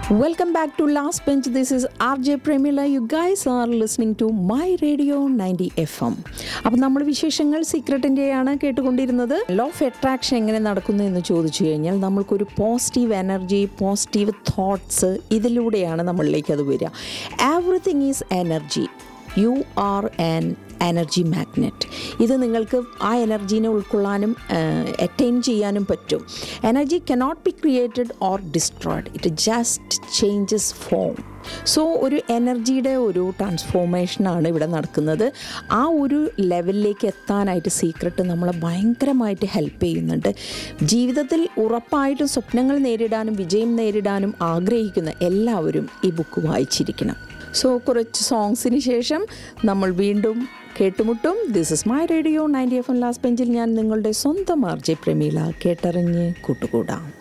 Welcome back to Last Bench. This is RJ Premila. You guys are listening to My Radio 90 FM. അപ്പം നമ്മൾ വിശേഷങ്ങൾ സീക്രട്ടിൻ്റെയാണ് കേട്ടുകൊണ്ടിരുന്നത് law of attraction എങ്ങനെ നടക്കുന്നു എന്ന് ചോദിച്ചു കഴിഞ്ഞാൽ നമ്മൾക്കൊരു പോസിറ്റീവ് എനർജി പോസിറ്റീവ് തോട്ട്സ് ഇതിലൂടെയാണ് നമ്മളിലേക്ക് അത് വരിക everything is energy you are an energy magnet ഇത് നിങ്ങൾക്ക് ആ എനർജീനെ ഉൾക്കൊള്ളാനും അറ്റൈൻ ചെയ്യാനും പറ്റും energy cannot be created or destroyed it just changes form so ഒരു എനർജിയുടെ ഒരു ട്രാൻസ്ഫോർമേഷനാണ് ഇവിടെ നടക്കുന്നത് ആ ഒരു ലെവലിലേക്ക് എത്താനായിട്ട് സീക്രട്ട് നമ്മളെ ഭയങ്കരമായിട്ട് ഹെൽപ്പ് ചെയ്യുന്നുണ്ട് ജീവിതത്തിൽ ഉറപ്പായിട്ടും സ്വപ്നങ്ങൾ നേരിടാനും വിജയം നേരിടാനും ആഗ്രഹിക്കുന്ന എല്ലാവരും ഈ ബുക്ക് വായിച്ചിരിക്കണം സോ കുറച്ച് സോങ്സിന് ശേഷം നമ്മൾ വീണ്ടും കേട്ടുമുട്ടും this is my radio ninety F M last ബെഞ്ചിൽ ഞാൻ നിങ്ങളുടെ സ്വന്തം ആർ ജെ പ്രമീള കേട്ടറിഞ്ഞ് കൂട്ടുകൂടാം